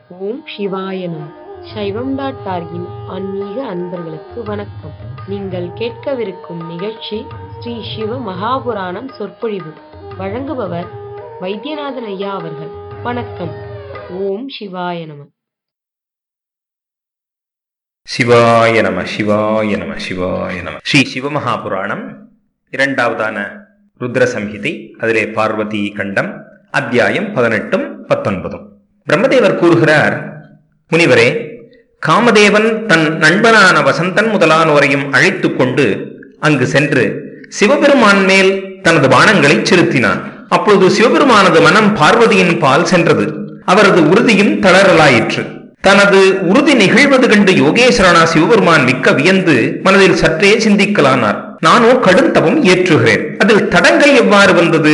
ஓம் சிவாய நம சைவம் டாட் டார்கின் ஆன்மீக அன்பர்களுக்கு வணக்கம் நீங்கள் கேட்கவிருக்கும் நிகழ்ச்சி ஸ்ரீ சிவ மகாபுராணம் சொற்பொழிவு வழங்குபவர் வைத்தியநாதன் ஐயா அவர்கள் வணக்கம் ஓம் சிவாய நம சிவாய நம சிவாய நம சிவாய நம ஸ்ரீ சிவமகாபுராணம் இரண்டாவதான ருத்ர சம்ஹிதை அதிலே பார்வதி கண்டம் அத்தியாயம் பதினெட்டும் பத்தொன்பதும் பிரம்மதேவர் கூறுகிறார் முனிவரே காமதேவன் தன் நண்பனான வசந்தன் முதலானோரையும் அழைத்துக் கொண்டு அங்கு சென்று சிவபெருமான் மேல் தனது பானங்களை செலுத்தினான் அப்பொழுது சிவபெருமானது மனம் பார்வதியின் பால் சென்றது அவரது உறுதியும் தளரலாயிற்று தனது உறுதி நிகழ்வது கண்டு யோகேஸ்வரனா சிவபெருமான் மிக்க வியந்து மனதில் சற்றே சிந்திக்கலானார் நானோ கடுந்தவம் ஏற்றுகிறேன் அதில் தடங்கள் எவ்வாறு வந்தது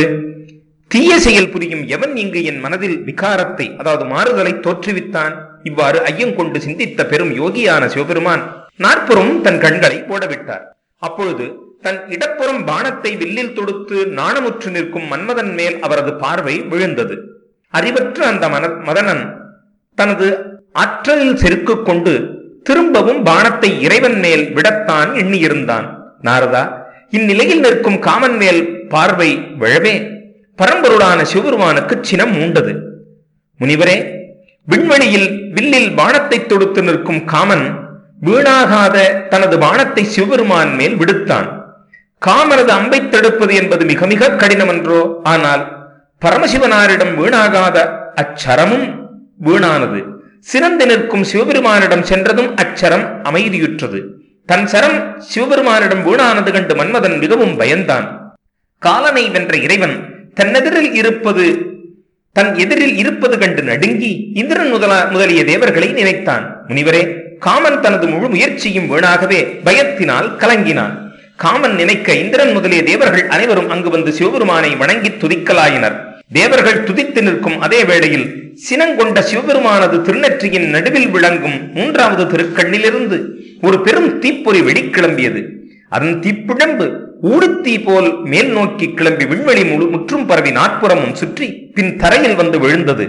தீய செயல் புரியும் எவன் இங்கு என் மனதில் விகாரத்தை அதாவது மாறுதலை தோற்றுவித்தான் இவ்வாறு ஐயம் கொண்டு சிந்தித்த பெரும் யோகியான சிவபெருமான் நாற்புறம் தன் கண்களை போடவிட்டார் அப்பொழுது தன் இடப்புறம் பானத்தை வில்லில் தொடுத்து நாணமுற்று நிற்கும் மன்மதன் மேல் அவரது பார்வை விழுந்தது அறிவற்ற அந்த மன மதனன் தனது ஆற்றலில் செருக்குக் கொண்டு திரும்பவும் பானத்தை இறைவன் மேல் விடத்தான் எண்ணியிருந்தான் நாரதா இந்நிலையில் நிற்கும் காமன் மேல் பார்வை விழவே பரம்பொருளான சிவபெருமானுக்கு சினம் மூண்டது முனிவரே விண்வெளியில் வில்லில் பானத்தை தொடுத்து நிற்கும் காமன் வீணாகாத தனது பானத்தை சிவபெருமான் மேல் விடுத்தான் காமனது அம்பை தடுப்பது என்பது மிக மிக கடினமன்றோ ஆனால் பரமசிவனாரிடம் வீணாகாத அச்சரமும் வீணானது சிறந்து நிற்கும் சிவபெருமானிடம் சென்றதும் அச்சரம் அமைதியுற்றது தன் சரம் சிவபெருமானிடம் வீணானது கண்டு மன்மதன் மிகவும் பயந்தான் காலனை வென்ற இறைவன் தன்னெதிரில் இருப்பது தன் எதிரில் இருப்பது கண்டு நடுங்கி இந்திரன் முதலா முதலிய தேவர்களை நினைத்தான் முனிவரே காமன் தனது முழு முயற்சியும் வீணாகவே பயத்தினால் கலங்கினான் காமன் நினைக்க இந்திரன் முதலிய தேவர்கள் அனைவரும் அங்கு வந்து சிவபெருமானை வணங்கி துதிக்கலாயினர் தேவர்கள் துதித்து நிற்கும் அதே வேளையில் சினங்கொண்ட சிவபெருமானது திருநெற்றியின் நடுவில் விளங்கும் மூன்றாவது திருக்கண்ணிலிருந்து ஒரு பெரும் தீப்பொறி வெடிக்கிளம்பியது அதன் தீப்பிழம்பு ஊடுத்தீ போல் மேல் நோக்கி கிளம்பி விண்வெளி முழு முற்றும் பரவி நாற்புறமும் சுற்றி பின் தரையில் வந்து விழுந்தது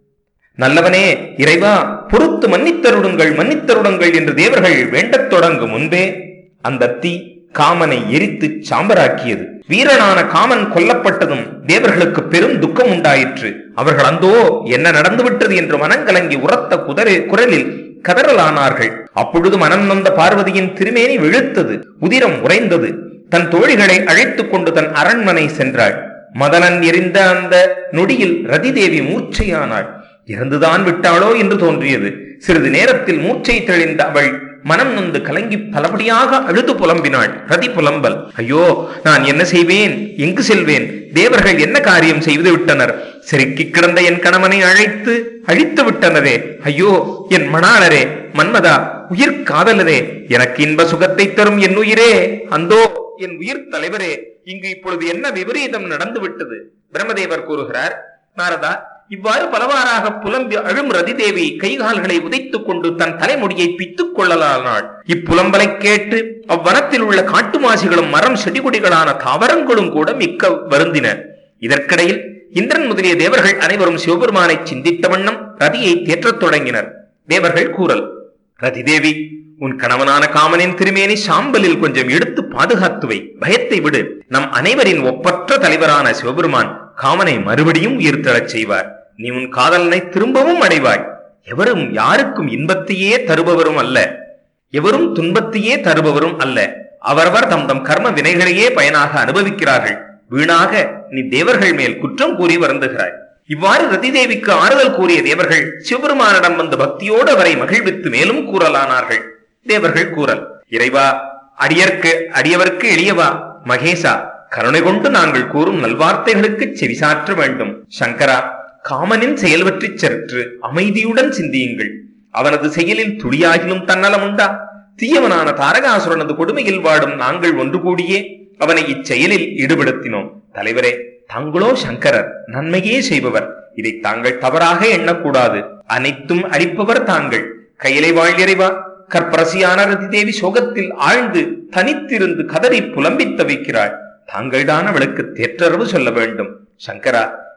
நல்லவனே இறைவா பொறுத்து மன்னித்தருடுங்கள் மன்னித்தருடுங்கள் என்று தேவர்கள் வேண்டத் தொடங்கும் முன்பே அந்த தீ காமனை எரித்து சாம்பராக்கியது வீரனான காமன் கொல்லப்பட்டதும் தேவர்களுக்கு பெரும் துக்கம் உண்டாயிற்று அவர்கள் அந்தோ என்ன நடந்துவிட்டது என்று மனங்கலங்கி உரத்த குதறே குரலில் கதறலானார்கள் அப்பொழுது மனம் நொந்த பார்வதியின் திருமேனி விழுத்தது உதிரம் உறைந்தது தன் தோழிகளை அழைத்துக் கொண்டு தன் அரண்மனை சென்றாள் மதனன் எரிந்த அந்த நொடியில் ரதிதேவி மூர்ச்சையானாள் இறந்துதான் விட்டாளோ என்று தோன்றியது சிறிது நேரத்தில் மூர்ச்சை தெளிந்த அவள் மனம் நொந்து கலங்கி பலபடியாக அழுது புலம்பினாள் ரதி புலம்பல் ஐயோ நான் என்ன செய்வேன் எங்கு செல்வேன் தேவர்கள் என்ன காரியம் செய்து விட்டனர் செருக்கி கிடந்த என் கணவனை அழைத்து அழித்து விட்டனரே ஐயோ என் மணாளரே மன்மதா உயிர் காதலரே எனக்கு இன்ப சுகத்தை தரும் என் உயிரே அந்தோ என் உயிர் தலைவரே இங்கு இப்பொழுது என்ன விபரீதம் நடந்து விட்டது பிரம்மதேவர் கூறுகிறார் நாரதா இவ்வாறு பலவாறாக புலம்பி அழும் ரதிதேவி கைகால்களை உதைத்துக் கொண்டு தன் தலைமுடியை பித்துக் கொள்ளலானாள் இப்புலம்பலை கேட்டு அவ்வனத்தில் உள்ள காட்டுமாசிகளும் மரம் செடிகொடிகளான தாவரங்களும் கூட மிக்க வருந்தின இதற்கிடையில் இந்திரன் முதலிய தேவர்கள் அனைவரும் சிவபெருமானை சிந்தித்த வண்ணம் ரதியை தேற்றத் தொடங்கினர் தேவர்கள் கூறல் ரதிதேவி உன் கணவனான காமனின் திருமேனி சாம்பலில் கொஞ்சம் எடுத்து பாதுகாத்துவை பயத்தை விடு நம் அனைவரின் ஒப்பற்ற தலைவரான சிவபெருமான் காமனை மறுபடியும் உயிர்த்தெழச் செய்வார் நீ உன் காதலனை திரும்பவும் அடைவாய் எவரும் யாருக்கும் இன்பத்தையே தருபவரும் அல்ல எவரும் துன்பத்தையே தருபவரும் அல்ல அவரவர் தம் தம் கர்ம வினைகளையே பயனாக அனுபவிக்கிறார்கள் வீணாக நீ தேவர்கள் மேல் குற்றம் கூறி வருந்துகிறாய் இவ்வாறு ரதிதேவிக்கு ஆறுதல் கூறிய தேவர்கள் சிவபெருமானிடம் வந்து பக்தியோடு அவரை மகிழ்வித்து மேலும் கூறலானார்கள் தேவர்கள் கூறல் இறைவா அடியர்க்கு அடியவர்க்கு எளியவா மகேசா கருணை கொண்டு நாங்கள் கூறும் நல்வார்த்தைகளுக்கு செவிசாற்ற வேண்டும் சங்கரா காமனின் செயல் பற்றி சற்று அமைதியுடன் சிந்தியுங்கள் அவனது செயலில் துளியாகிலும் தன்னலம் உண்டா தீயவனான தாரகாசுரனது கொடுமையில் வாடும் நாங்கள் ஒன்று கூடியே அவனை இச்செயலில் ஈடுபடுத்தினோம் தலைவரே தாங்களோ சங்கரர் நன்மையே செய்பவர் இதை தாங்கள் தவறாக எண்ணக்கூடாது அனைத்தும் அளிப்பவர் தாங்கள் கையிலை வாழ்கிறவா கற்பரசியான ரதிதேவி சோகத்தில் ஆழ்ந்து தனித்திருந்து கதறி புலம்பித் தவிக்கிறாள் தாங்கள்தான் அவளுக்கு தேற்றரவு சொல்ல வேண்டும் சங்கரா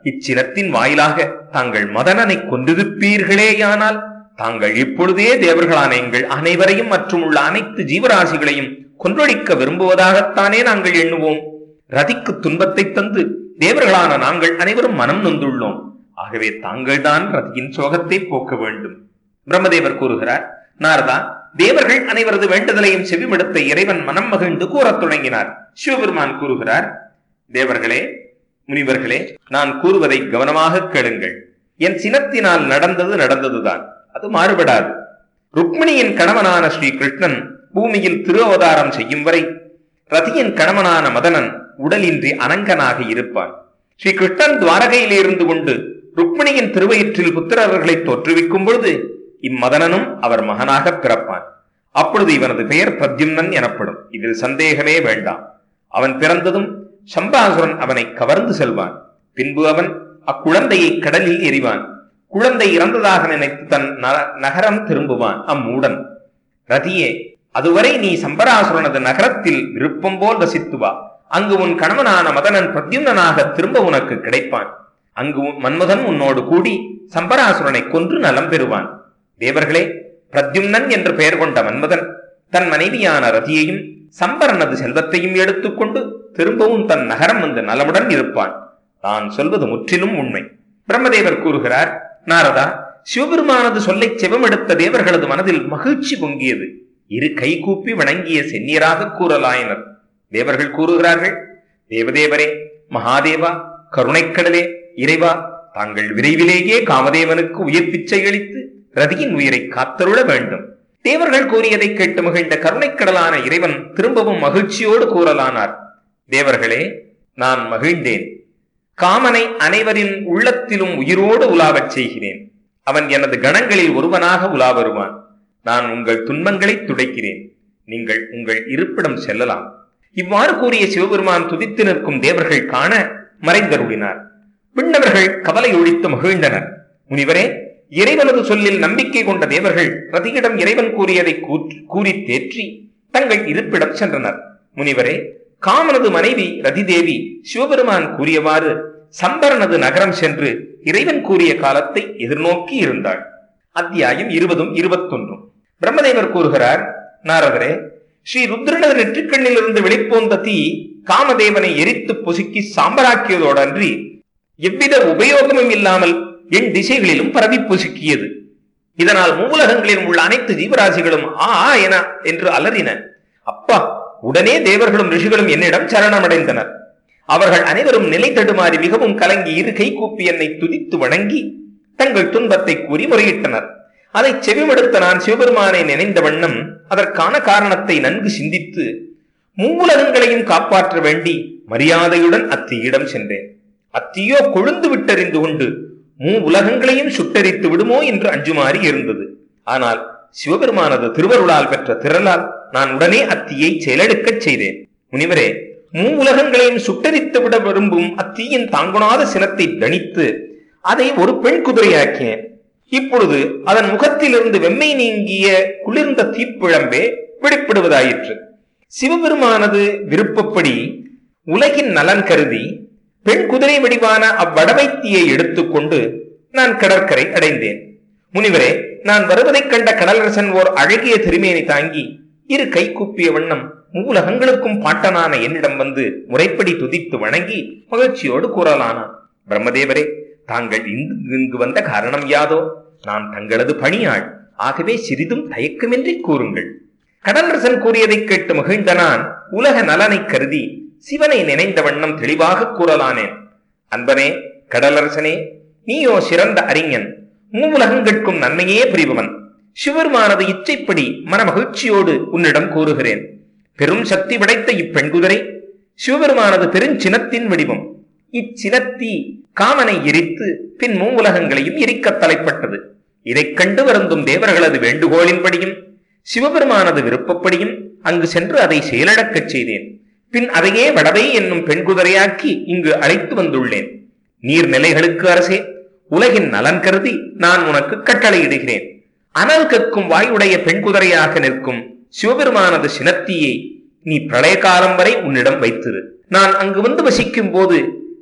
இச்சினத்தின் வாயிலாக தாங்கள் மதனனை கொன்றிருப்பீர்களேயானால் தாங்கள் இப்பொழுதே தேவர்களான எங்கள் அனைவரையும் மற்றும் உள்ள அனைத்து ஜீவராசிகளையும் கொன்றொழிக்க விரும்புவதாகத்தானே நாங்கள் எண்ணுவோம் ரதிக்கு துன்பத்தை தந்து தேவர்களான நாங்கள் அனைவரும் மனம் நொந்துள்ளோம் ஆகவே தாங்கள்தான் ரதியின் சோகத்தை போக்க வேண்டும் பிரம்மதேவர் கூறுகிறார் நாரதா தேவர்கள் அனைவரது வேண்டுதலையும் செவிமடுத்த இறைவன் மனம் மகிழ்ந்து கூறத் தொடங்கினார் சிவபெருமான் கூறுகிறார் தேவர்களே முனிவர்களே நான் கூறுவதை கவனமாக கேளுங்கள் என் சினத்தினால் நடந்தது நடந்ததுதான் அது மாறுபடாது ருக்மிணியின் கணவனான ஸ்ரீ கிருஷ்ணன் பூமியில் திரு அவதாரம் செய்யும் வரை ரதியின் கணவனான மதனன் உடலின்றி அனங்கனாக இருப்பான் ஸ்ரீ கிருஷ்ணன் துவாரகையில் இருந்து கொண்டு ருக்மிணியின் திருவயிற்றில் புத்திரர்களை தோற்றுவிக்கும் பொழுது இம்மதனனும் அவர் மகனாக பிறப்பான் அப்பொழுது இவனது பெயர் பிரத்யும்னன் எனப்படும் இதில் சந்தேகமே வேண்டாம் அவன் பிறந்ததும் சம்பாசுரன் அவனை கவர்ந்து செல்வான் பின்பு அவன் அக்குழந்தையை கடலில் எறிவான் குழந்தை இறந்ததாக நினைத்து தன் ந- நகரம் திரும்புவான் அம்மூடன் ரதியே அதுவரை நீ சம்பராசுரனது நகரத்தில் விருப்பம் போல் வசித்து வா அங்கு உன் கணவனான மதனன் பிரத்யும்னனாக திரும்ப உனக்கு கிடைப்பான் அங்கு உன் மன்மதன் உன்னோடு கூடி சம்பராசுரனை கொன்று நலம் பெறுவான் தேவர்களே பிரத்யும்னன் என்று பெயர் கொண்ட மன்மதன் தன் மனைவியான ரதியையும் சம்பரனது செல்வத்தையும் எடுத்துக்கொண்டு திரும்பவும் தன் நகரம் வந்து நலமுடன் இருப்பான் நான் சொல்வது முற்றிலும் உண்மை பிரம்மதேவர் கூறுகிறார் நாரதா சிவபெருமானது சொல்லைச் செவமெடுத்த தேவர்களது மனதில் மகிழ்ச்சி பொங்கியது இரு கைகூப்பி வணங்கிய செந்நியராக கூறலாயினர் தேவர்கள் கூறுகிறார்கள் தேவதேவரே மகாதேவா கருணைக்கடலே இறைவா தாங்கள் விரைவிலேயே காமதேவனுக்கு உயிர் பிச்சை அளித்து ரதியின் உயிரை காத்தருள வேண்டும் தேவர்கள் கூறியதை கேட்டு மகிழ்ந்த கருணைக்கடலான இறைவன் திரும்பவும் மகிழ்ச்சியோடு கூறலானார் தேவர்களே நான் மகிழ்ந்தேன் காமனை அனைவரின் உள்ளத்திலும் உயிரோடு உலாவச் செய்கிறேன் அவன் எனது கணங்களில் ஒருவனாக உலா வருவான் நான் உங்கள் துன்பங்களை துடைக்கிறேன் நீங்கள் உங்கள் இருப்பிடம் செல்லலாம் இவ்வாறு கூறிய சிவபெருமான் துதித்து நிற்கும் தேவர்கள் காண மறைந்தருளினார் விண்ணவர்கள் கவலை ஒழித்து மகிழ்ந்தனர் முனிவரே இறைவனது சொல்லில் நம்பிக்கை கொண்ட தேவர்கள் ரதியிடம் இறைவன் கூறியதை கூற்- கூறி தேற்றி தங்கள் இருப்பிடம் சென்றனர் முனிவரே காமனது மனைவி ரதிதேவி சிவபெருமான் கூறியவாறு சம்பரனது நகரம் சென்று இறைவன் கூறிய காலத்தை எதிர்நோக்கி இருந்தாள் அத்தியாயம் இருபதும் இருபத்தொன்றும் பிரம்மதேவர் கூறுகிறார் நாரதரே ஸ்ரீ ருத்ரனது நெற்றிக்கண்ணிலிருந்து வெளிப்போந்த தீ காமதேவனை எரித்து பொசுக்கி சாம்பராக்கியதோடன்றி எவ்வித உபயோகமும் இல்லாமல் என் திசைகளிலும் பரவி பொசுக்கியது இதனால் மூலகங்களில் உள்ள அனைத்து ஜீவராசிகளும் ஆ ஆ என என்று அலறின அப்பா உடனே தேவர்களும் ரிஷிகளும் என்னிடம் சரணமடைந்தனர் அவர்கள் அனைவரும் நிலை தடுமாறி மிகவும் கலங்கி இரு கை கூப்பி என்னை துதித்து வணங்கி தங்கள் துன்பத்தை கூறி முறையிட்டனர் அதை செவிமடுத்த நான் சிவபெருமானை நினைந்த வண்ணம் அதற்கான காரணத்தை நன்கு சிந்தித்து மூவுலகங்களையும் காப்பாற்ற வேண்டி மரியாதையுடன் அத்தியிடம் சென்றேன் அத்தியோ கொழுந்து விட்டறிந்து கொண்டு மூ உலகங்களையும் சுட்டரித்து விடுமோ என்று அஞ்சுமாறி இருந்தது ஆனால் சிவபெருமானது திருவருளால் பெற்ற திரளால் நான் உடனே அத்தியை செயலெடுக்கச் செய்தேன் முனிவரே மூ உலகங்களையும் சுட்டரித்து விட விரும்பும் அத்தீயின் தாங்குணாத சினத்தை தணித்து அதை ஒரு பெண் குதிரையாக்கினேன் இப்பொழுது அதன் முகத்திலிருந்து வெம்மை நீங்கிய குளிர்ந்த தீப்பிழம்பே வெளிப்படுவதாயிற்று சிவபெருமானது விருப்பப்படி உலகின் நலன் கருதி பெண் குதிரை வடிவான அவ்வடவைத்தியை எடுத்துக்கொண்டு நான் கடற்கரை அடைந்தேன் முனிவரே நான் வருவதைக் கண்ட கடலரசன் ஓர் அழகிய திருமேனி தாங்கி இரு கை கூப்பிய வண்ணம் மூலகங்களுக்கும் பாட்டனான என்னிடம் வந்து முறைப்படி துதித்து வணங்கி மகிழ்ச்சியோடு கூறலானான் பிரம்மதேவரே தாங்கள் இங்கு இங்கு வந்த காரணம் யாதோ நான் தங்களது பணியாள் ஆகவே சிறிதும் தயக்கமின்றி கூறுங்கள் கடலரசன் கூறியதைக் கேட்டு மகிழ்ந்த நான் உலக நலனை கருதி சிவனை நினைந்த வண்ணம் தெளிவாக கூறலானேன் அன்பனே கடலரசனே நீயோ சிறந்த அறிஞன் மூவுலகங்கட்கும் நன்மையே புரிபவன் சிவருமானது இச்சைப்படி மனமகிழ்ச்சியோடு உன்னிடம் கூறுகிறேன் பெரும் சக்தி படைத்த இப்பெண் குதிரை சிவபெருமானது பெருஞ்சினத்தின் வடிவம் இச்சினத்தி காமனை எரித்து பின் மூவுலகங்களையும் எரிக்கத் தலைப்பட்டது இதைக் கண்டு வருந்தும் தேவர்களது வேண்டுகோளின்படியும் சிவபெருமானது விருப்பப்படியும் அங்கு சென்று அதை செயலிழக்கச் செய்தேன் பின் அதையே வடவை என்னும் பெண் குதிரையாக்கி இங்கு அழைத்து வந்துள்ளேன் நீர்நிலைகளுக்கு அரசே உலகின் நலன் கருதி நான் உனக்கு கட்டளையிடுகிறேன் அனல் கக்கும் வாயுடைய பெண் குதிரையாக நிற்கும் சிவபெருமானது சினத்தியை நீ பிரளய காலம் வரை உன்னிடம் வைத்திரு நான் அங்கு வந்து வசிக்கும் போது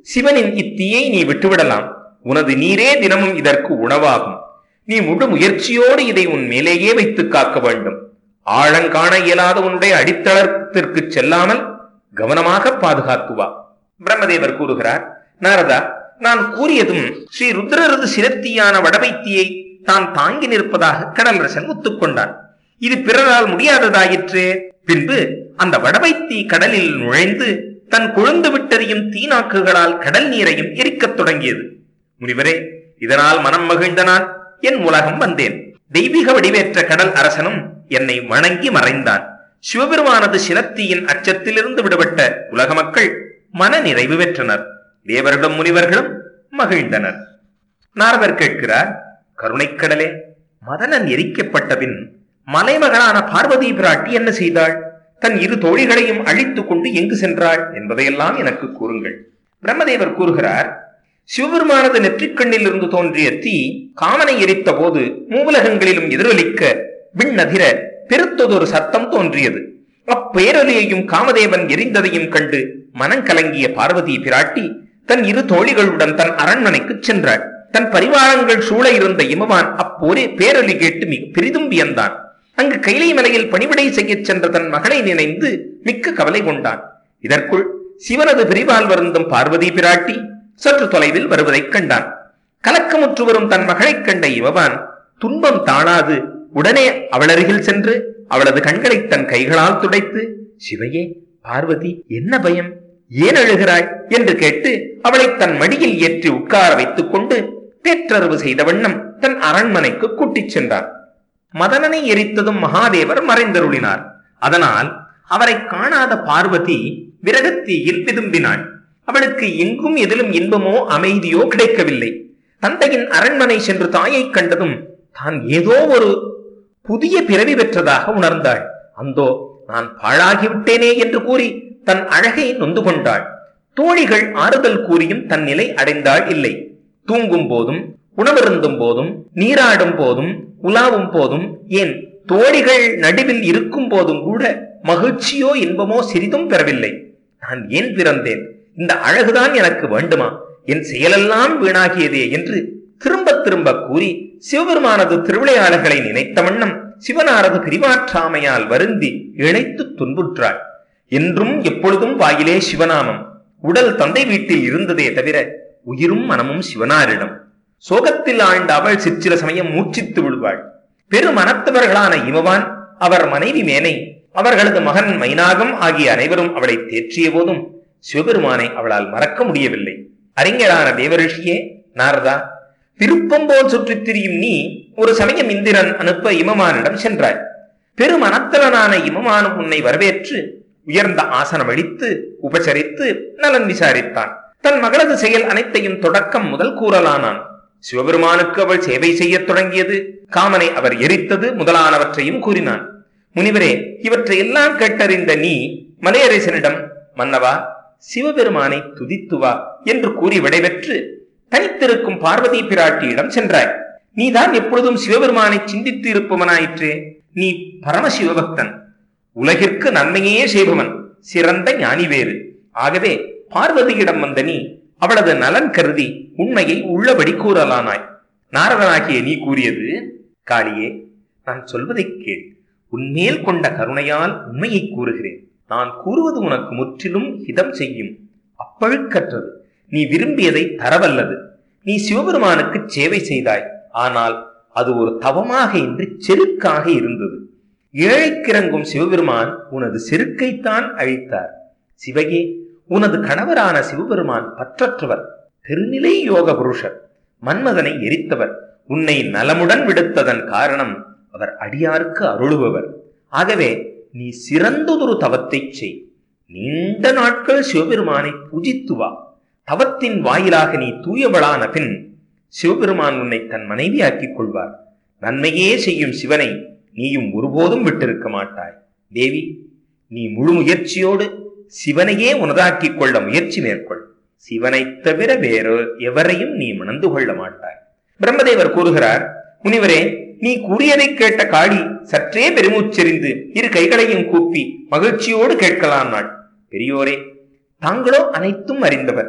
சிவனின் இத்தீயை நீ விட்டுவிடலாம் உனது நீரே தினமும் இதற்கு உணவாகும் நீ முழு முயற்சியோடு இதை உன் மேலேயே வைத்து காக்க வேண்டும் ஆழங்காண இயலாத உன்னுடைய அடித்தளத்திற்கு செல்லாமல் கவனமாக பாதுகாத்து வா பிரம்மதேவர் கூறுகிறார் நாரதா நான் கூறியதும் ஸ்ரீ ருத்ரரது சிரத்தியான வடவைத்தியை தான் தாங்கி நிற்பதாக கடலரசன் ஒத்துக்கொண்டான் இது பிறரால் முடியாததாயிற்று பின்பு அந்த வடவைத்தி கடலில் நுழைந்து தன் கொழுந்து விட்டறியும் தீநாக்குகளால் கடல் நீரையும் எரிக்கத் தொடங்கியது முனிவரே இதனால் மனம் மகிழ்ந்த நான் என் உலகம் வந்தேன் தெய்வீக வடிவேற்ற கடல் அரசனும் என்னை வணங்கி மறைந்தான் சிவபெருமானது சினத்தியின் அச்சத்திலிருந்து விடுபட்ட உலக மக்கள் மன நிறைவு பெற்றனர் தேவர்களும் முனிவர்களும் மகிழ்ந்தனர் நாரதர் கேட்கிறார் கருணைக்கடலே மதனன் எரிக்கப்பட்ட பின் மலைமகளான பார்வதி பிராட்டி என்ன செய்தாள் தன் இரு தோழிகளையும் அழித்துக் கொண்டு எங்கு சென்றாள் என்பதையெல்லாம் எனக்கு கூறுங்கள் பிரம்மதேவர் கூறுகிறார் சிவபெருமானது நெற்றிக்கண்ணில் இருந்து தோன்றிய தீ காமனை எரித்த போது மூவுலகங்களிலும் எதிரொலிக்க விண்ணதிர பெருத்ததொரு சத்தம் தோன்றியது அப்பேரொலியையும் காமதேவன் எரிந்ததையும் கண்டு மனங்கலங்கிய பார்வதி பிராட்டி தன் இரு தோழிகளுடன் தன் அரண்மனைக்கு சென்றாள் தன் பரிவாரங்கள் சூழ இருந்த இமவான் அப்போரே பேரொலி கேட்டு மிக பெரிதும் வியந்தான் அங்கு கைலை மலையில் பணிவிடை செய்யச் சென்ற தன் மகளை நினைந்து மிக்க கவலை கொண்டான் இதற்குள் சிவனது பிரிவால் வருந்தும் பார்வதி பிராட்டி சற்று தொலைவில் வருவதைக் கண்டான் கலக்கமுற்று வரும் தன் மகளைக் கண்ட இவவான் துன்பம் தாழாது உடனே அவளருகில் சென்று அவளது கண்களை தன் கைகளால் துடைத்து சிவையே பார்வதி என்ன பயம் ஏன் அழுகிறாய் என்று கேட்டு அவளை தன் மடியில் ஏற்றி உட்கார வைத்துக் கொண்டு பேற்றறிவு செய்த வண்ணம் தன் அரண்மனைக்கு கூட்டிச் சென்றான் மதனனை எரித்ததும் மகாதேவர் மறைந்தருளினார் அதனால் அவரை காணாத பார்வதி விரகத்தீயில் விதும்பினாள் அவளுக்கு எங்கும் எதிலும் இன்பமோ அமைதியோ கிடைக்கவில்லை தந்தையின் அரண்மனை சென்று தாயைக் கண்டதும் தான் ஏதோ ஒரு புதிய பிறவி பெற்றதாக உணர்ந்தாள் அந்தோ நான் பாழாகிவிட்டேனே என்று கூறி தன் அழகை நொந்து கொண்டாள் தோழிகள் ஆறுதல் கூறியும் தன் நிலை அடைந்தாள் இல்லை தூங்கும் போதும் உணவருந்தும் போதும் நீராடும் போதும் உலாவும் போதும் ஏன் தோழிகள் நடுவில் இருக்கும் போதும் கூட மகிழ்ச்சியோ இன்பமோ சிறிதும் பெறவில்லை நான் ஏன் பிறந்தேன் இந்த அழகுதான் எனக்கு வேண்டுமா என் செயலெல்லாம் வீணாகியதே என்று திரும்ப திரும்ப கூறி சிவபெருமானது திருவிளையாளர்களை நினைத்த வண்ணம் சிவனாரது பிரிவாற்றாமையால் வருந்தி இழைத்து துன்புற்றாள் என்றும் எப்பொழுதும் வாயிலே சிவநாமம் உடல் தந்தை வீட்டில் இருந்ததே தவிர உயிரும் மனமும் சிவனாரிடம் சோகத்தில் ஆழ்ந்த அவள் சிற்சில சமயம் மூச்சித்து விடுவாள் பெருமனத்தவர்களான இமவான் அவர் மனைவி மேனை அவர்களது மகன் மைனாகம் ஆகிய அனைவரும் அவளை தேற்றிய போதும் சிவபெருமானை அவளால் மறக்க முடியவில்லை அறிஞரான தேவரிஷியே நாரதா விருப்பம் போல் சுற்றித் திரியும் நீ ஒரு சமயம் இந்திரன் அனுப்ப இமமானிடம் சென்றாய் பெருமனத்தலனான இமமானும் உன்னை வரவேற்று உயர்ந்த ஆசனம் அளித்து உபசரித்து நலன் விசாரித்தான் தன் மகளது செயல் அனைத்தையும் தொடக்கம் முதல் கூறலானான் சிவபெருமானுக்கு அவள் சேவை செய்யத் தொடங்கியது காமனை அவர் எரித்தது முதலானவற்றையும் கூறினான் முனிவரே இவற்றை எல்லாம் கேட்டறிந்த நீ மலையரசனிடம் மன்னவா சிவபெருமானை துதித்து வா என்று கூறி விடைபெற்று தனித்திருக்கும் பார்வதி பிராட்டியிடம் சென்றாய் நீதான் எப்பொழுதும் சிவபெருமானை சிந்தித்து இருப்பவனாயிற்றே நீ பரமசிவபக்தன் உலகிற்கு நன்மையே செய்பவன் சிறந்த ஞானி வேறு ஆகவே பார்வதியிடம் வந்த நீ அவளது நலன் கருதி உண்மையை உள்ளபடி கூறலானாய் நாரதனாகிய நீ கூறியது காளியே நான் சொல்வதைக் கேள் உன்மேல் கொண்ட கருணையால் உண்மையை கூறுகிறேன் நான் கூறுவது உனக்கு முற்றிலும் ஹிதம் செய்யும் அப்பழுக்கற்றது நீ விரும்பியதை தரவல்லது நீ சிவபெருமானுக்கு சேவை செய்தாய் ஆனால் அது ஒரு தவமாக இன்றி செருக்காக இருந்தது ஏழைக்கிறங்கும் சிவபெருமான் உனது செருக்கைத்தான் அழித்தார் சிவகே உனது கணவரான சிவபெருமான் பற்றற்றவர் பெருநிலை யோக புருஷர் மன்மதனை எரித்தவர் உன்னை நலமுடன் விடுத்ததன் காரணம் அவர் அடியாருக்கு அருளுபவர் ஆகவே நீ சிறந்ததொரு தவத்தைச் செய் நீண்ட நாட்கள் சிவபெருமானை பூஜித்து வா தவத்தின் வாயிலாக நீ தூயவளான பின் சிவபெருமான் உன்னை தன் மனைவியாக்கிக் கொள்வார் நன்மையே செய்யும் சிவனை நீயும் ஒருபோதும் விட்டிருக்க மாட்டாய் தேவி நீ முழு முயற்சியோடு சிவனையே உனதாக்கிக் கொள்ள முயற்சி மேற்கொள் சிவனைத் தவிர வேறு எவரையும் நீ மணந்து கொள்ள மாட்டாய் பிரம்மதேவர் கூறுகிறார் முனிவரே நீ கூறியதை கேட்ட காளி சற்றே பெருமூச்செறிந்து இரு கைகளையும் கூப்பி மகிழ்ச்சியோடு கேட்கலாம் நாள் பெரியோரே தாங்களோ அனைத்தும் அறிந்தவர்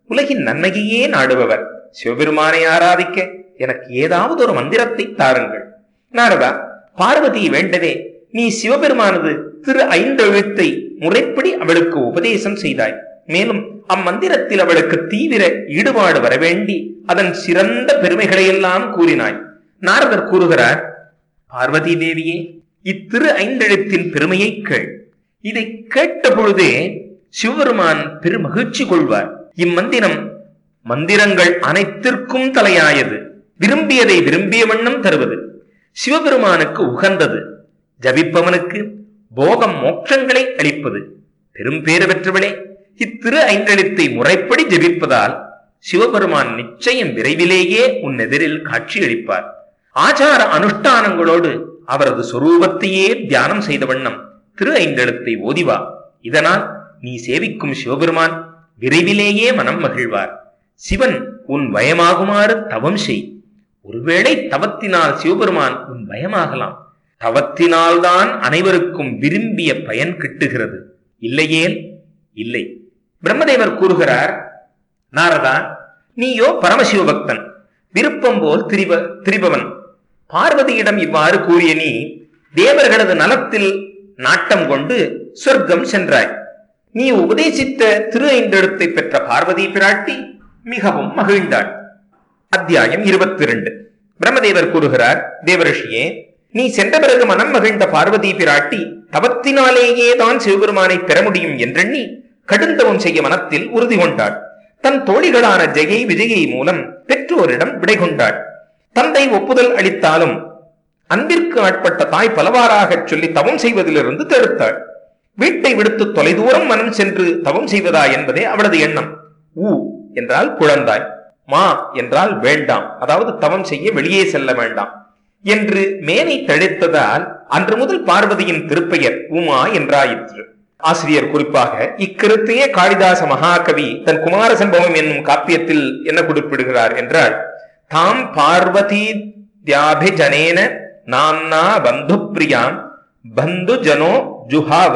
உலகின் நன்மையையே நாடுபவர் சிவபெருமானை ஆராதிக்க எனக்கு ஏதாவது ஒரு மந்திரத்தை தாருங்கள் நாரதா பார்வதி வேண்டவே நீ சிவபெருமானது திரு ஐந்தெழுத்தை முறைப்படி அவளுக்கு உபதேசம் செய்தாய் மேலும் அம்மந்திரத்தில் அவளுக்கு தீவிர ஈடுபாடு வரவேண்டி அதன் சிறந்த பெருமைகளையெல்லாம் கூறினாய் நாரதர் கூறுகிறார் பார்வதி தேவியே இத்திரு ஐந்தெழுத்தின் பெருமையை கேள் இதை கேட்ட பொழுதே சிவபெருமான் பெருமகிழ்ச்சி கொள்வார் இம்மந்திரம் மந்திரங்கள் அனைத்திற்கும் தலையாயது விரும்பியதை விரும்பிய வண்ணம் தருவது சிவபெருமானுக்கு உகந்தது ஜபிப்பவனுக்கு போகம் மோட்சங்களை அளிப்பது பெரும் பேறு பெற்றவளே இத்திரு ஐந்தெழுத்தை முறைப்படி ஜபிப்பதால் சிவபெருமான் நிச்சயம் விரைவிலேயே உன் எதிரில் காட்சியளிப்பார் ஆச்சார அனுஷ்டானங்களோடு அவரது சொரூபத்தையே தியானம் செய்த வண்ணம் திரு ஐந்தெழுத்தை ஓதிவா இதனால் நீ சேவிக்கும் சிவபெருமான் விரைவிலேயே மனம் மகிழ்வார் சிவன் உன் பயமாகுமாறு தவம் செய் ஒருவேளை தவத்தினால் சிவபெருமான் உன் பயமாகலாம் தவத்தினால்தான் அனைவருக்கும் விரும்பிய பயன் கிட்டுகிறது இல்லையேல் இல்லை பிரம்மதேவர் கூறுகிறார் நாரதா நீயோ பரமசிவ பக்தன் விருப்பம் போல் திரிவ திரிபவன் பார்வதியிடம் இவ்வாறு கூறிய நீ தேவர்களது நலத்தில் நாட்டம் கொண்டு சொர்க்கம் சென்றாய் நீ உபதேசித்த திரு ஐந்தெழுத்தை பெற்ற பார்வதி பிராட்டி மிகவும் மகிழ்ந்தாள் அத்தியாயம் இருபத்தி இரண்டு பிரம்மதேவர் கூறுகிறார் தேவரிஷியே நீ சென்ற பிறகு மனம் மகிழ்ந்த பார்வதி பிராட்டி தவத்தினாலேயே தான் சிவபெருமானை பெற முடியும் என்றெண்ணி கடுந்தவம் செய்ய மனத்தில் உறுதி கொண்டாள் தன் தோழிகளான ஜெயை விஜயை மூலம் பெற்றோரிடம் விடை கொண்டாள் தந்தை ஒப்புதல் அளித்தாலும் அன்பிற்கு ஆட்பட்ட தாய் பலவாறாகச் சொல்லி தவம் செய்வதிலிருந்து தடுத்தாள் வீட்டை விடுத்து தொலைதூரம் மனம் சென்று தவம் செய்வதா என்பதே அவளது எண்ணம் ஊ என்றால் குழந்தாய் மா என்றால் வேண்டாம் அதாவது தவம் செய்ய வெளியே செல்ல வேண்டாம் என்று மேனை தழைத்ததால் அன்று முதல் பார்வதியின் திருப்பெயர் உமா என்றாயிற்று ஆசிரியர் குறிப்பாக இக்கருத்தையே காளிதாச மகாகவி தன் குமார சம்பவம் என்னும் காப்பியத்தில் என்ன குறிப்பிடுகிறார் என்றால் தாம் பார்வதி தியாபிஜனேன நாம்னா பந்து பிரியாம் பந்து ஜனோ ஜுஹாவ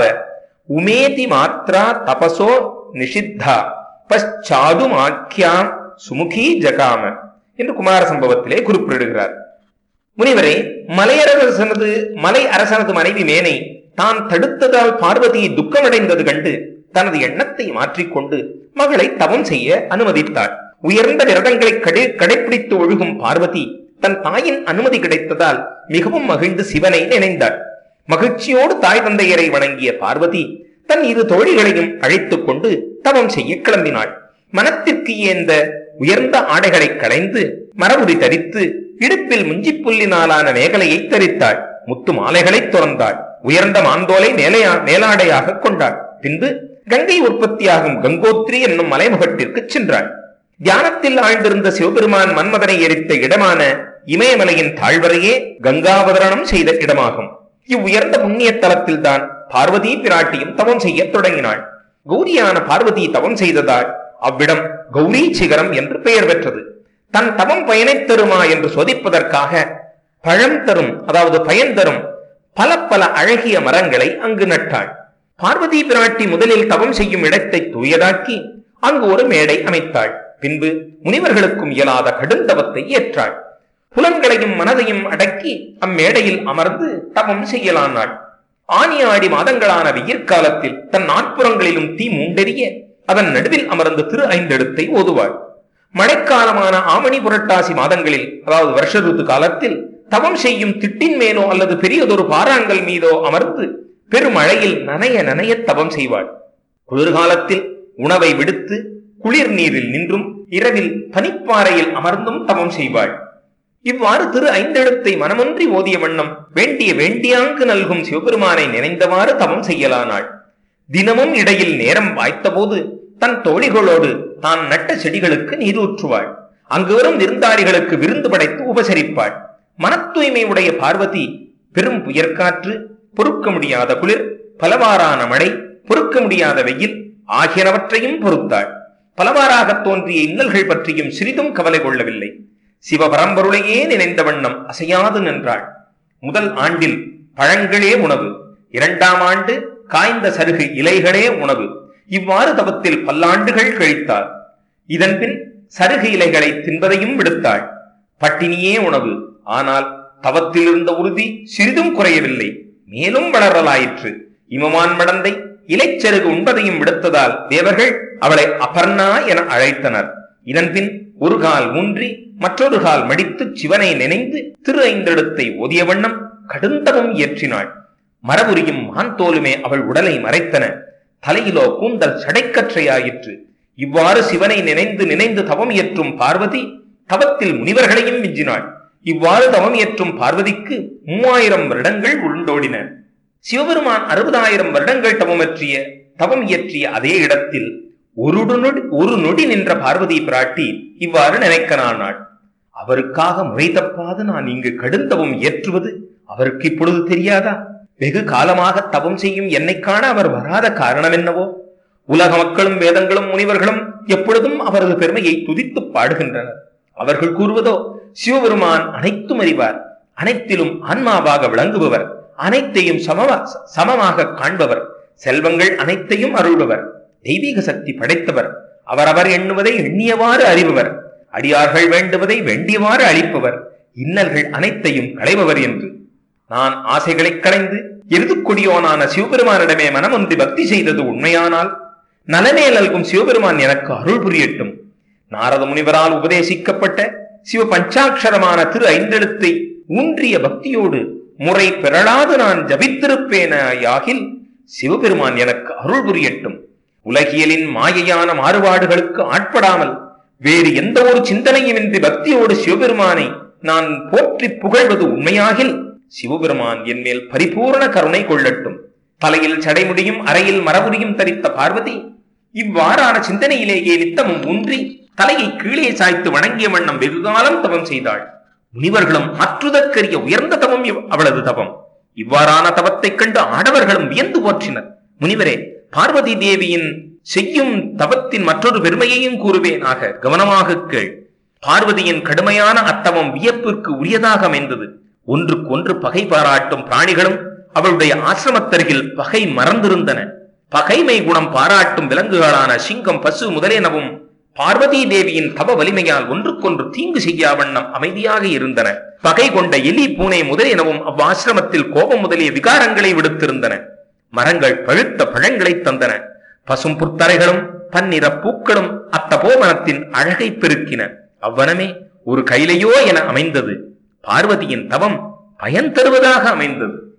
உமேதி மாத்ரா தபசோ நிஷித்தா பச்சாதுமாக்கியாம் சுமுகி ஜகாம என்று குமார சம்பவத்திலே குறிப்பிடுகிறார் முனிவரே மலையரசனது மலை அரசனது மனைவி மேனை தான் தடுத்ததால் பார்வதி துக்கமடைந்தது கண்டு தனது எண்ணத்தை மாற்றிக்கொண்டு மகளை தவம் செய்ய அனுமதித்தாள் உயர்ந்த விரதங்களை கடை கடைபிடித்து ஒழுகும் பார்வதி தன் தாயின் அனுமதி கிடைத்ததால் மிகவும் மகிழ்ந்து சிவனை நினைந்தாள் மகிழ்ச்சியோடு தாய் தந்தையரை வணங்கிய பார்வதி தன் இரு தோழிகளையும் அழைத்துக் கொண்டு தவம் செய்ய கிளம்பினாள் மனத்திற்கு ஏந்த உயர்ந்த ஆடைகளை களைந்து மரபுரி தரித்து இடுப்பில் முஞ்சிப் புல்லினாலான மேகலையை தரித்தாள் முத்து மாலைகளை துறந்தாள் உயர்ந்த மாந்தோலை மேலையா மேலாடையாக கொண்டாள் பின்பு கங்கை உற்பத்தியாகும் கங்கோத்ரி என்னும் மலைமுகட்டிற்கு சென்றாள் தியானத்தில் ஆழ்ந்திருந்த சிவபெருமான் மன்மதனை எரித்த இடமான இமயமலையின் தாழ்வரையே கங்காவதரணம் செய்த இடமாகும் இவ்வுயர்ந்த புண்ணிய தலத்தில் தான் பார்வதி பிராட்டியும் தவம் செய்ய தொடங்கினாள் கௌரியான பார்வதி தவம் செய்ததால் அவ்விடம் கௌரி சிகரம் என்று பெயர் பெற்றது தன் தவம் பயனைத் தருமா என்று சோதிப்பதற்காக பழம் தரும் அதாவது பயன் தரும் பல பல அழகிய மரங்களை அங்கு நட்டாள் பார்வதி பிராட்டி முதலில் தவம் செய்யும் இடத்தை தூயதாக்கி அங்கு ஒரு மேடை அமைத்தாள் பின்பு முனிவர்களுக்கும் இயலாத கடுந்தவத்தை ஏற்றாள் புலன்களையும் மனதையும் அடக்கி அம்மேடையில் அமர்ந்து தவம் செய்யலானாள் ஆனி ஆடி மாதங்களான வெயிற்காலத்தில் தன் நாட்புறங்களிலும் தீ மூண்டெறிய அதன் நடுவில் அமர்ந்து திரு ஐந்தெழுத்தை ஓதுவாள் மழைக்காலமான ஆமணி புரட்டாசி மாதங்களில் அதாவது வருஷ ருத்து காலத்தில் தவம் செய்யும் திட்டின் மேலோ அல்லது பெரியதொரு பாறாங்கல் மீதோ அமர்ந்து பெருமழையில் நனைய நனைய தவம் செய்வாள் குளிர்காலத்தில் உணவை விடுத்து குளிர் நீரில் நின்றும் இரவில் பனிப்பாறையில் அமர்ந்தும் தவம் செய்வாள் இவ்வாறு திரு ஐந்தெழுத்தை மனமொன்றி ஓதிய வண்ணம் வேண்டிய வேண்டியாங்கு நல்கும் சிவபெருமானை நினைந்தவாறு தவம் செய்யலானாள் தினமும் இடையில் நேரம் வாய்த்தபோது தன் தோழிகளோடு தான் நட்ட செடிகளுக்கு நீரூற்றுவாள் அங்கு வரும் விருந்தாளிகளுக்கு விருந்து படைத்து உபசரிப்பாள் மன தூய்மை உடைய பார்வதி பெரும் புயற்காற்று பொறுக்க முடியாத குளிர் பலவாறான மழை பொறுக்க முடியாத வெயில் ஆகியனவற்றையும் பொறுத்தாள் பலவாறாக தோன்றிய இன்னல்கள் பற்றியும் சிறிதும் கவலை கொள்ளவில்லை சிவபரம்பொருளையே நினைந்த வண்ணம் அசையாது நின்றாள் முதல் ஆண்டில் பழங்களே உணவு இரண்டாம் ஆண்டு காய்ந்த சருகு இலைகளே உணவு இவ்வாறு தவத்தில் பல்லாண்டுகள் கழித்தார் இதன்பின் சருகு இலைகளை தின்பதையும் விடுத்தாள் பட்டினியே உணவு ஆனால் தவத்தில் இருந்த உறுதி சிறிதும் குறையவில்லை மேலும் வளரலாயிற்று இமமான் மடந்தை இலைச்சருகு உண்பதையும் விடுத்ததால் தேவர்கள் அவளை அபர்ணா என அழைத்தனர் இதன்பின் ஒரு கால் ஊன்றி மற்றொரு கால் மடித்து சிவனை நினைந்து திரு ஐந்தெழுத்தை ஓதிய வண்ணம் கடுந்தவம் இயற்றினாள் மரபுரியும் மான் தோலுமே அவள் உடலை மறைத்தன தலையிலோ கூந்தல் சடைக்கற்றையாயிற்று இவ்வாறு சிவனை நினைந்து நினைந்து தவம் இயற்றும் பார்வதி தவத்தில் முனிவர்களையும் மிஞ்சினாள் இவ்வாறு தவம் இயற்றும் பார்வதிக்கு மூவாயிரம் வருடங்கள் உருண்டோடின சிவபெருமான் அறுபதாயிரம் வருடங்கள் தவம் இயற்றிய தவம் இயற்றிய அதே இடத்தில் ஒரு நொடி ஒரு நொடி நின்ற பார்வதி பிராட்டி இவ்வாறு நினைக்கனானாள் அவருக்காக முறை தப்பாது நான் இங்கு கடுந்தவம் இயற்றுவது அவருக்கு இப்பொழுது தெரியாதா வெகு காலமாக தவம் செய்யும் என்னை காண அவர் வராத காரணம் என்னவோ உலக மக்களும் வேதங்களும் முனிவர்களும் எப்பொழுதும் அவரது பெருமையை துதித்து பாடுகின்றனர் அவர்கள் கூறுவதோ சிவபெருமான் அனைத்தும் அறிவார் அனைத்திலும் ஆன்மாவாக விளங்குபவர் அனைத்தையும் சமமா சமமாக காண்பவர் செல்வங்கள் அனைத்தையும் அருள்பவர் தெய்வீக சக்தி படைத்தவர் அவரவர் எண்ணுவதை எண்ணியவாறு அறிபவர் அடியார்கள் வேண்டுவதை வேண்டியவாறு அளிப்பவர் இன்னல்கள் அனைத்தையும் களைபவர் என்று நான் ஆசைகளை களைந்து எருதுக்கொடியோனான சிவபெருமானிடமே மனமொன்றி பக்தி செய்தது உண்மையானால் நலனே நல்கும் சிவபெருமான் எனக்கு அருள் புரியட்டும் நாரத முனிவரால் உபதேசிக்கப்பட்ட சிவ பஞ்சாட்சரமான திரு ஐந்தெழுத்தை ஊன்றிய பக்தியோடு முறை பெறலாது நான் ஜபித்திருப்பேன யாகில் சிவபெருமான் எனக்கு அருள் புரியட்டும் உலகியலின் மாயையான மாறுபாடுகளுக்கு ஆட்படாமல் வேறு எந்த ஒரு சிந்தனையுமின்றி பக்தியோடு சிவபெருமானை நான் போற்றி புகழ்வது உண்மையாகில் சிவபெருமான் என் மேல் பரிபூர்ண கருணை கொள்ளட்டும் தலையில் சடைமுடியும் அறையில் மரபுரியும் தரித்த பார்வதி இவ்வாறான சிந்தனையிலேயே நித்தமும் ஊன்றி தலையை கீழே சாய்த்து வணங்கிய வண்ணம் வெகுகாலம் தவம் செய்தாள் முனிவர்களும் அற்றுதற்கரிய உயர்ந்த தவம் இவ்- அவளது தவம் இவ்வாறான தவத்தைக் கண்டு ஆடவர்களும் வியந்து போற்றினர் முனிவரே பார்வதி தேவியின் செய்யும் தவத்தின் மற்றொரு பெருமையையும் கூறுவேனாக கவனமாக கேள் பார்வதியின் கடுமையான அத்தவம் வியப்பிற்கு உரியதாக அமைந்தது ஒன்றுக்கு ஒன்று பகை பாராட்டும் பிராணிகளும் அவளுடைய ஆசிரமத்தருகில் பகை மறந்திருந்தன பகைமை குணம் பாராட்டும் விலங்குகளான சிங்கம் பசு முதலியனவும் பார்வதி தேவியின் தவ வலிமையால் ஒன்றுக்கொன்று தீங்கு செய்யா வண்ணம் அமைதியாக இருந்தன பகை கொண்ட எலி பூனை முதலியனவும் அவ்வாசிரமத்தில் கோபம் முதலிய விகாரங்களை விடுத்திருந்தன மரங்கள் பழுத்த பழங்களை தந்தன பசும் புத்தரைகளும் பன்னிற பூக்களும் அத்தபோவனத்தின் அழகை பெருக்கின அவ்வனமே ஒரு கைலையோ என அமைந்தது பார்வதியின் தவம் பயன் தருவதாக அமைந்தது